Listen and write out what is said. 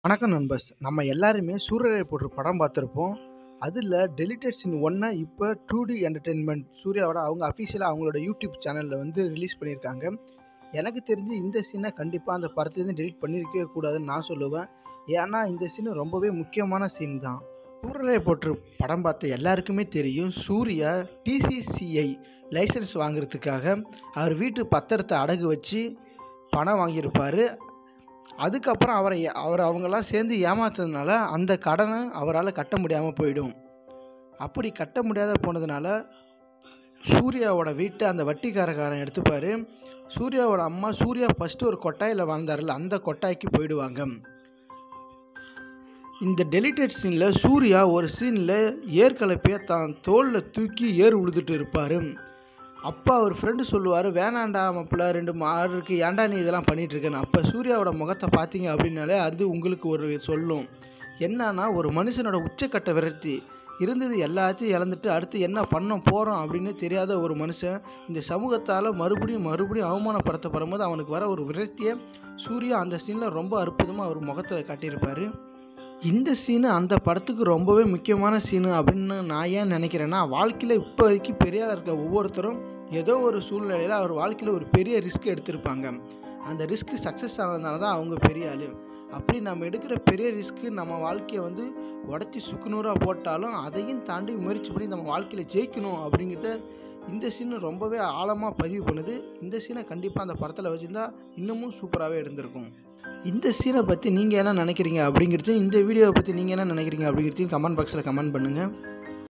வணக்கம் நண்பர்ஸ் நம்ம எல்லாருமே சூரியரை போட்டு படம் பார்த்துருப்போம் அதில் டெலிட்டட் சீன் ஒன்றை இப்போ டூ டி என்டர்டெயின்மெண்ட் சூர்யாவோட அவங்க அஃபிஷியலாக அவங்களோட யூடியூப் சேனலில் வந்து ரிலீஸ் பண்ணியிருக்காங்க எனக்கு தெரிஞ்சு இந்த சீனை கண்டிப்பாக அந்த படத்துலேருந்து டெலிட் பண்ணியிருக்கவே கூடாதுன்னு நான் சொல்லுவேன் ஏன்னா இந்த சீன் ரொம்பவே முக்கியமான சீன் தான் சூரியரை போட்டு படம் பார்த்த எல்லாருக்குமே தெரியும் சூர்யா டிசிசிஐ லைசன்ஸ் வாங்குறதுக்காக அவர் வீட்டு பத்திரத்தை அடகு வச்சு பணம் வாங்கியிருப்பார் அதுக்கப்புறம் அவரை ஏ- அவர் அவங்கெல்லாம் சேர்ந்து ஏமாத்துறதுனால அந்த கடனை அவரால் கட்ட முடியாமல் போயிடும் அப்படி கட்ட முடியாத போனதுனால சூர்யாவோட வீட்டை அந்த வட்டிக்காரக்காரன் எடுத்துப்பார் சூர்யாவோட அம்மா சூர்யா ஃபஸ்ட்டு ஒரு கொட்டாயில் வாழ்ந்தார்ல அந்த கொட்டாய்க்கு போயிடுவாங்க இந்த டெலிட்டட் சீனில் சூர்யா ஒரு சீனில் ஏற்கலப்பையை தான் தோளில் தூக்கி ஏர் உழுதுட்டு இருப்பார் அப்போ அவர் ஃப்ரெண்டு சொல்லுவார் வேணாண்டா மாப்பிள்ள ரெண்டு மாடு இருக்கு ஏன்டா நீ இதெல்லாம் பண்ணிட்டு இருக்கேன்னு அப்போ சூர்யாவோட முகத்தை பார்த்தீங்க அப்படின்னாலே அது உங்களுக்கு ஒரு சொல்லும் என்னன்னா ஒரு மனுஷனோட உச்சக்கட்ட விரக்தி இருந்தது எல்லாத்தையும் இழந்துட்டு அடுத்து என்ன பண்ண போகிறோம் அப்படின்னு தெரியாத ஒரு மனுஷன் இந்த சமூகத்தால் மறுபடியும் மறுபடியும் அவமானப்படுத்தப்படும் போது அவனுக்கு வர ஒரு விரக்தியை சூர்யா அந்த சீனில் ரொம்ப அற்புதமாக அவர் முகத்தில் காட்டியிருப்பார் இந்த சீனு அந்த படத்துக்கு ரொம்பவே முக்கியமான சீனு அப்படின்னு நான் ஏன் நினைக்கிறேன்னா வாழ்க்கையில் இப்போ வரைக்கும் பெரியா இருக்க ஒவ்வொருத்தரும் ஏதோ ஒரு சூழ்நிலையில் அவர் வாழ்க்கையில் ஒரு பெரிய ரிஸ்க் எடுத்திருப்பாங்க அந்த ரிஸ்க் சக்ஸஸ் ஆனதுனால தான் அவங்க பெரிய ஆளு அப்படி நம்ம எடுக்கிற பெரிய ரிஸ்க்கு நம்ம வாழ்க்கையை வந்து உடச்சி சுக்குநூறாக போட்டாலும் அதையும் தாண்டி முயற்சி பண்ணி நம்ம வாழ்க்கையில் ஜெயிக்கணும் அப்படிங்கிறத இந்த சீன் ரொம்பவே ஆழமாக பதிவு பண்ணுது இந்த சீனை கண்டிப்பாக அந்த படத்தில் வச்சுருந்தா இன்னமும் சூப்பராகவே இருந்திருக்கும் இந்த சீனை பற்றி நீங்கள் என்ன நினைக்கிறீங்க அப்படிங்கிறதையும் இந்த வீடியோவை பற்றி நீங்கள் என்ன நினைக்கிறீங்க அப்படிங்கிறதையும் கமெண்ட் பாக்ஸில் கமெண்ட் பண்ணுங்கள்